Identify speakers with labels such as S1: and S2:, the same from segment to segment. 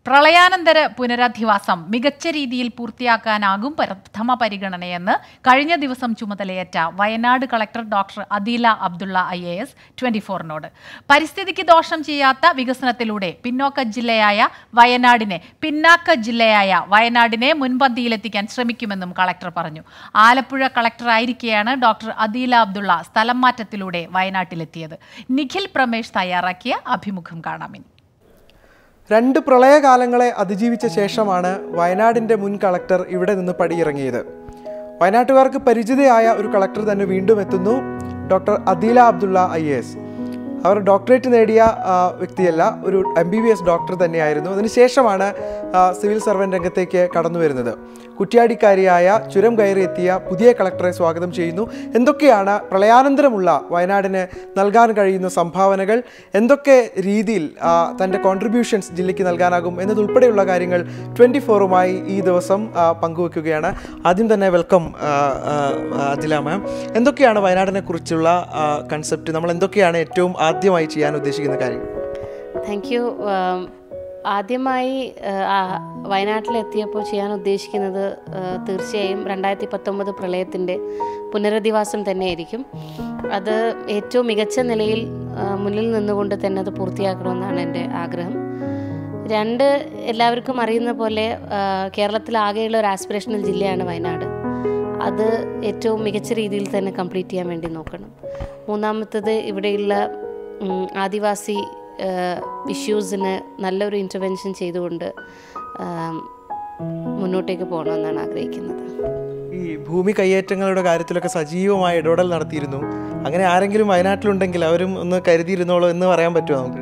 S1: പ്രളയാനന്തര പുനരധിവാസം മികച്ച രീതിയിൽ പൂർത്തിയാക്കാനാകും പ്രഥമ പരിഗണനയെന്ന് കഴിഞ്ഞ ദിവസം ചുമതലയേറ്റ Wayanad collector doctor Adeela Abdulla I A S twenty ഫോറിനോട് പരിസ്ഥിതിക്ക് ദോഷം ചെയ്യാത്ത വികസനത്തിലൂടെ പിന്നോക്ക ജില്ലയായ വയനാടിനെ പിന്നാക്ക ജില്ലയായ വയനാടിനെ മുൻപന്തിയിലെത്തിക്കാൻ ശ്രമിക്കുമെന്നും കളക്ടർ പറഞ്ഞു ആലപ്പുഴ കളക്ടറായിരിക്കെയാണ് ഡോക്ടർ അദീല അബ്ദുള്ള സ്ഥലം മാറ്റത്തിലൂടെ വയനാട്ടിലെത്തിയത് നിഖിൽ പ്രമേഷ് തയ്യാറാക്കിയ അഭിമുഖം കാണാമിനി
S2: രണ്ട് പ്രളയകാലങ്ങളെ അതിജീവിച്ച ശേഷമാണ് വയനാടിൻ്റെ മുൻ കളക്ടർ ഇവിടെ നിന്ന് പടിയിറങ്ങിയത് വയനാട്ടുകാർക്ക് പരിചിതയായ ഒരു കളക്ടർ തന്നെ വീണ്ടും എത്തുന്നു doctor Adeela Abdulla I S അവർ ഡോക്ടറേറ്റ് നേടിയ ആ, വ്യക്തിയല്ല ഒരു M B B S doctor തന്നെയായിരുന്നു അതിനുശേഷമാണ് ആ, സിവിൽ സർവൻ്റ് രംഗത്തേക്ക് കടന്നു വരുന്നത് കുറ്റ്യാടിക്കാരിയായ ചുരം കയറി എത്തിയ പുതിയ കളക്ടറെ സ്വാഗതം ചെയ്യുന്നു എന്തൊക്കെയാണ് പ്രളയാനന്തരമുള്ള വയനാടിന് നൽകാൻ കഴിയുന്ന സംഭാവനകൾ എന്തൊക്കെ രീതിയിൽ ആ, തൻ്റെ കോൺട്രിബ്യൂഷൻസ് ജില്ലയ്ക്ക് നൽകാനാകും എന്നതുൾപ്പെടെയുള്ള കാര്യങ്ങൾ ട്വൻറ്റി ഫോറുമായി ഈ ദിവസം ആ, പങ്കുവെക്കുകയാണ് ആദ്യം തന്നെ വെൽക്കം ആ, ആ, അദില മാം എന്തൊക്കെയാണ് വയനാടിനെ കുറിച്ചുള്ള കൺസെപ്റ്റ് നമ്മൾ എന്തൊക്കെയാണ് ഏറ്റവും ആദ്യമായി ചെയ്യാൻ ഉദ്ദേശിക്കുന്ന കാര്യം
S3: താങ്ക് യു ആദ്യമായി ആഹ്, ആ വയനാട്ടിലെത്തിയപ്പോൾ ചെയ്യാൻ ഉദ്ദേശിക്കുന്നത് ആഹ്, തീർച്ചയായും രണ്ടായിരത്തി പത്തൊമ്പത് പ്രളയത്തിൻ്റെ പുനരധിവാസം തന്നെയായിരിക്കും അത് ഏറ്റവും മികച്ച നിലയിൽ ആഹ്, മുന്നിൽ നിന്നുകൊണ്ട് തന്നെ അത് പൂർത്തിയാക്കണമെന്നാണ് എൻ്റെ ആഗ്രഹം രണ്ട് എല്ലാവർക്കും അറിയുന്ന പോലെ ആഹ്, കേരളത്തിലാകെയുള്ള ഒരു ആസ്പിറേഷണൽ ജില്ലയാണ് വയനാട് അത് ഏറ്റവും മികച്ച രീതിയിൽ തന്നെ കംപ്ലീറ്റ് ചെയ്യാൻ വേണ്ടി നോക്കണം മൂന്നാമത്തത് ഇവിടെയുള്ള ഉം, ആദിവാസി ഇഷ്യൂസിന് നല്ലൊരു ഇൻ്റർവെൻഷൻ ചെയ്തുകൊണ്ട് ആം, മുന്നോട്ടേക്ക് പോകണമെന്നാണ് ആഗ്രഹിക്കുന്നത്
S2: ഈ ഭൂമി കയ്യേറ്റങ്ങളുടെ കാര്യത്തിലൊക്കെ സജീവമായ ഇടപെടൽ നടത്തിയിരുന്നു അങ്ങനെ ആരെങ്കിലും വയനാട്ടിലുണ്ടെങ്കിൽ അവരും ഒന്ന് കരുതിയിരുന്നോളൂ എന്ന് പറയാൻ പറ്റുമോ നമുക്ക്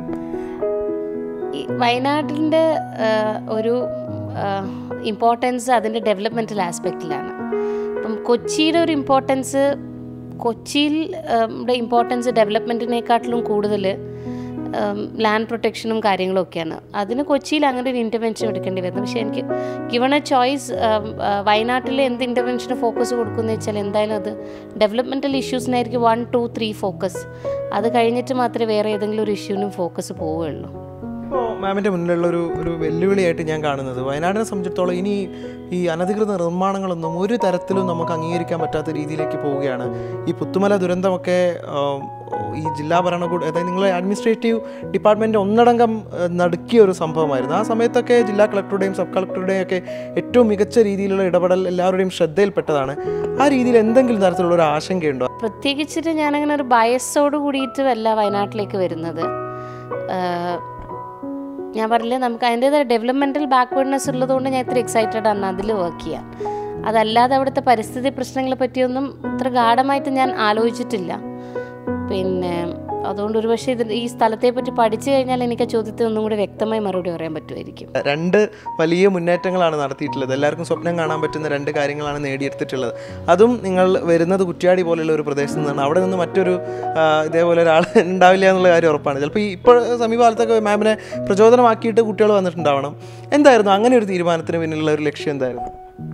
S3: ഈ വയനാട്ടിൻ്റെ ഒരു ഇമ്പോർട്ടൻസ് അതിൻ്റെ ഡെവലപ്മെൻറ്റൽ ആസ്പെക്റ്റിലാണ് അപ്പം കൊച്ചിയുടെ ഒരു ഇമ്പോർട്ടൻസ് കൊച്ചിയിൽ ഇമ്പോർട്ടൻസ് ഡെവലപ്മെൻറ്റിനെക്കാട്ടിലും കൂടുതൽ ലാൻഡ് പ്രൊട്ടക്ഷനും കാര്യങ്ങളും ഒക്കെയാണ് അതിന് കൊച്ചിയിൽ അങ്ങനെ ഒരു ഇൻ്റർവെൻഷൻ എടുക്കേണ്ടി വരുന്നത് പക്ഷേ എനിക്ക് ഗിവൺ എ ചോയ്സ് വയനാട്ടിൽ എന്ത് ഇൻ്റർവെൻഷന് ഫോക്കസ് കൊടുക്കുന്നത് വെച്ചാൽ എന്തായാലും അത് ഡെവലപ്മെൻറ്റൽ ഇഷ്യൂസിനായിരിക്കും വൺ ടു ത്രീ ഫോക്കസ് അത് കഴിഞ്ഞിട്ട് മാത്രമേ വേറെ ഏതെങ്കിലും ഒരു ഇഷ്യൂവിനും ഫോക്കസ് പോവുകയുള്ളൂ
S2: ഇപ്പോൾ മാമിൻ്റെ മുന്നിലുള്ള ഒരു ഒരു വെല്ലുവിളിയായിട്ട് ഞാൻ കാണുന്നത് വയനാടിനെ സംബന്ധിച്ചിടത്തോളം ഇനി ഈ അനധികൃത നിർമ്മാണങ്ങളൊന്നും ഒരു തരത്തിലും നമുക്ക് അംഗീകരിക്കാൻ പറ്റാത്ത രീതിയിലേക്ക് പോവുകയാണ് ഈ പുത്തുമല ദുരന്തമൊക്കെ ആം, ഈ ജില്ലാ ഭരണകൂടം അതായത് നിങ്ങളെ അഡ്മിനിസ്ട്രേറ്റീവ് ഡിപ്പാർട്ട്മെൻറ്റ് ഒന്നടങ്കം ആ, നടുക്കിയ ഒരു സംഭവമായിരുന്നു ആ സമയത്തൊക്കെ ജില്ലാ കളക്ടറുടെയും സബ് കളക്ടറുടെയും ഒക്കെ ഏറ്റവും മികച്ച രീതിയിലുള്ള ഇടപെടൽ എല്ലാവരുടെയും ശ്രദ്ധയിൽപ്പെട്ടതാണ് ആ രീതിയിൽ എന്തെങ്കിലും തരത്തിലുള്ള ഒരു ആശങ്കയുണ്ടോ
S3: പ്രത്യേകിച്ചിട്ട് ഞാനങ്ങനെ ഒരു ബയസോട് കൂടിയിട്ടുമല്ല വയനാട്ടിലേക്ക് വരുന്നത് ആഹ് ഞാൻ പറഞ്ഞില്ലേ നമുക്ക് അതിൻ്റേതായ ഡെവലപ്മെൻറ്റൽ ബാക്ക്വേർഡ്നെസ് ഉള്ളതുകൊണ്ട് ഞാൻ ഇത്ര എക്സൈറ്റഡ് ആണ് അതിൽ വർക്ക് ചെയ്യാൻ അതല്ലാതെ അവിടുത്തെ പരിസ്ഥിതി പ്രശ്നങ്ങളെ പറ്റിയൊന്നും ഇത്ര ഗാഠമായിട്ട് ഞാൻ ആലോചിച്ചിട്ടില്ല പിന്നെ അതുകൊണ്ട് ഒരു പക്ഷേ ഇത് ഈ സ്ഥലത്തെ പറ്റി പഠിച്ചു കഴിഞ്ഞാൽ എനിക്ക് ആ ചോദ്യത്തിന് ഒന്നും കൂടി വ്യക്തമായി മറുപടി പറയാൻ പറ്റുമായിരിക്കും
S2: രണ്ട് വലിയ മുന്നേറ്റങ്ങളാണ് നടത്തിയിട്ടുള്ളത് എല്ലാവർക്കും സ്വപ്നം കാണാൻ പറ്റുന്ന രണ്ട് കാര്യങ്ങളാണ് നേടിയെടുത്തിട്ടുള്ളത് അതും നിങ്ങൾ വരുന്നത് കുറ്റ്യാടി പോലെയുള്ള ഒരു പ്രദേശത്ത് നിന്നാണ് അവിടെ നിന്ന് മറ്റൊരു ആ, ഇതേപോലെ ഒരാൾ ഉണ്ടാവില്ല എന്നുള്ള കാര്യം ഉറപ്പാണ് ചിലപ്പോൾ ഈ ഇപ്പോൾ സമീപകാലത്തൊക്കെ മാമിനെ പ്രചോദനമാക്കിയിട്ട് കുട്ടികൾ വന്നിട്ടുണ്ടാവണം എന്തായിരുന്നു അങ്ങനെ ഒരു തീരുമാനത്തിന് പിന്നിലുള്ള ഒരു ലക്ഷ്യം എന്തായിരുന്നു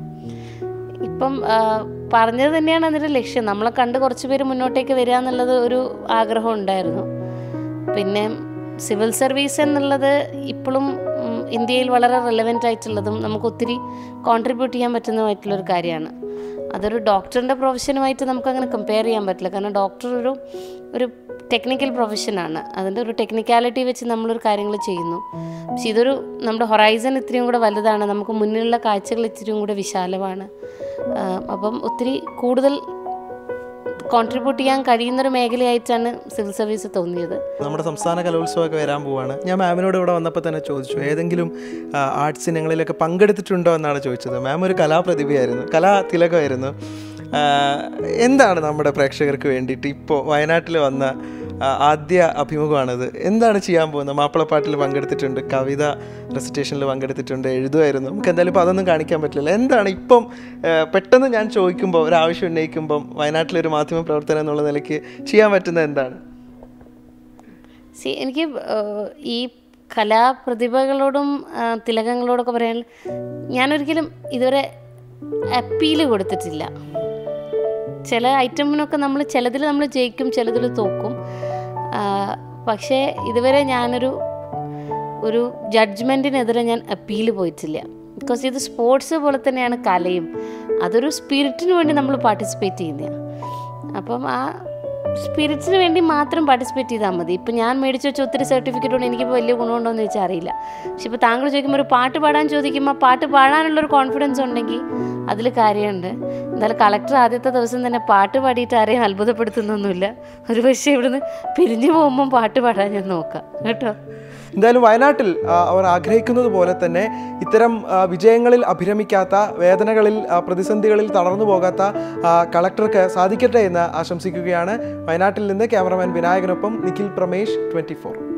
S3: ഇപ്പം ആ, പറഞ്ഞത് തന്നെയാണ് അതിൻ്റെ ലക്ഷ്യം നമ്മളെ കണ്ട് കുറച്ച് പേര് മുന്നോട്ടേക്ക് വരിക എന്നുള്ളത് ഒരു ആഗ്രഹം ഉണ്ടായിരുന്നു പിന്നെ സിവിൽ സർവീസ് എന്നുള്ളത് ഇപ്പോഴും ഉം, ഇന്ത്യയിൽ വളരെ റെലവെൻ്റ് ആയിട്ടുള്ളതും നമുക്ക് ഒത്തിരി കോൺട്രിബ്യൂട്ട് ചെയ്യാൻ പറ്റുന്നതുമായിട്ടുള്ളൊരു കാര്യമാണ് അതൊരു ഡോക്ടറിൻ്റെ പ്രൊഫഷനുമായിട്ട് നമുക്കങ്ങനെ കമ്പയർ ചെയ്യാൻ പറ്റില്ല കാരണം ഡോക്ടർ ഒരു ഒരു ടെക്നിക്കൽ പ്രൊഫഷനാണ് അതിൻ്റെ ഒരു ടെക്നിക്കാലിറ്റി വെച്ച് നമ്മളൊരു കാര്യങ്ങൾ ചെയ്യുന്നു പക്ഷെ ഇതൊരു നമ്മുടെ ഹൊറൈസൺ ഇത്രയും കൂടെ വലുതാണ് നമുക്ക് മുന്നിലുള്ള കാഴ്ചകൾ ഇത്രയും കൂടെ വിശാലമാണ് ആ, അപ്പം ഒത്തിരി കൂടുതൽ കോൺട്രിബ്യൂട്ട് ചെയ്യാൻ കഴിയുന്നൊരു മേഖലയായിട്ടാണ് സിവിൽ സർവീസ് തോന്നിയത്
S2: നമ്മുടെ സംസ്ഥാന കലോത്സവമൊക്കെ വരാൻ പോവാണ് ഞാൻ മാമിനോട് ഇവിടെ വന്നപ്പോൾ തന്നെ ചോദിച്ചു ഏതെങ്കിലും ആർട്സ് ഇനങ്ങളിലൊക്കെ പങ്കെടുത്തിട്ടുണ്ടോ എന്നാണ് ചോദിച്ചത് മാം ഒരു കലാപ്രതിഭയായിരുന്നു കലാ തിലകമായിരുന്നു ആ, എന്താണ് നമ്മുടെ പ്രേക്ഷകർക്ക് വേണ്ടിയിട്ട് ഇപ്പോൾ വയനാട്ടിൽ വന്ന ആ, ആദ്യ അഭിമുഖമാണിത് എന്താണ് ചെയ്യാൻ പോകുന്നത് മാപ്പിളപ്പാട്ടിൽ പങ്കെടുത്തിട്ടുണ്ട് കവിത റെസിറ്റേഷനിൽ പങ്കെടുത്തിട്ടുണ്ട് എഴുതുമായിരുന്നു നമുക്ക് എന്തായാലും ഇപ്പോൾ അതൊന്നും കാണിക്കാൻ പറ്റില്ല എന്താണ് ഇപ്പം ആ, പെട്ടെന്ന് ഞാൻ ചോദിക്കുമ്പോൾ ഒരു ആവശ്യം ഉന്നയിക്കുമ്പം വയനാട്ടിലൊരു മാധ്യമ പ്രവർത്തനം എന്നുള്ള നിലയ്ക്ക് ചെയ്യാൻ പറ്റുന്നത് എന്താണ്
S3: സി എനിക്ക് ഏഹ്, ഈ കലാപ്രതിഭകളോടും ആ, തിലകങ്ങളോടൊക്കെ പറയാൻ ഞാനൊരിക്കലും ഇതുവരെ അപ്പീല് കൊടുത്തിട്ടില്ല ചില ഐറ്റമിനൊക്കെ നമ്മൾ ചിലതിൽ നമ്മൾ ജയിക്കും ചിലതിൽ തോക്കും ആ, പക്ഷേ ഇതുവരെ ഞാനൊരു ഒരു ജഡ്ജ്മെൻറ്റിനെതിരെ ഞാൻ അപ്പീൽ പോയിട്ടില്ല ബിക്കോസ് ഇത് സ്പോർട്സ് പോലെ തന്നെയാണ് കലയും അതൊരു സ്പിരിറ്റിന് വേണ്ടി നമ്മൾ പാർട്ടിസിപ്പേറ്റ് ചെയ്യുന്നതാണ് അപ്പം ആ സ്പിരിറ്റ്സിന് വേണ്ടി മാത്രം പാർട്ടിസിപ്പേറ്റ് ചെയ്താൽ മതി ഇപ്പം ഞാൻ മേടിച്ച് വെച്ച ഒത്തിരി സർട്ടിഫിക്കറ്റ് കൊണ്ട് എനിക്കിപ്പോൾ വലിയ ഗുണമുണ്ടോ എന്ന് ചോദിച്ചാൽ അറിയില്ല പക്ഷെ ഇപ്പോൾ താങ്കൾ ചോദിക്കുമ്പോൾ ഒരു പാട്ട് പാടാൻ ചോദിക്കുമ്പോൾ പാട്ട് പാടാനുള്ളൊരു കോൺഫിഡൻസ് ഉണ്ടെങ്കിൽ അതിൽ കാര്യമുണ്ട് എന്തായാലും കളക്ടർ ആദ്യത്തെ ദിവസം തന്നെ പാട്ട് പാടിയിട്ട് ആരെയും അത്ഭുതപ്പെടുത്തുന്നൊന്നുമില്ല ഒരു പക്ഷേ ഇവിടുന്ന് പിരിഞ്ഞു പോകുമ്പം പാട്ട് പാടാൻ ഞാൻ നോക്കാം കേട്ടോ
S2: എന്തായാലും വയനാട്ടിൽ ആ, അവർ ആഗ്രഹിക്കുന്നത് പോലെ തന്നെ ഇത്തരം ആ, വിജയങ്ങളിൽ അഭിരമിക്കാത്ത വേദനകളിൽ ആ, പ്രതിസന്ധികളിൽ തളർന്നു പോകാത്ത ആ, കളക്ടർക്ക് സാധിക്കട്ടെ എന്ന് ആശംസിക്കുകയാണ് വയനാട്ടിൽ നിന്ന് ക്യാമറമാൻ വിനായകനൊപ്പം നിഖിൽ പ്രമേഷ് ട്വൻറ്റി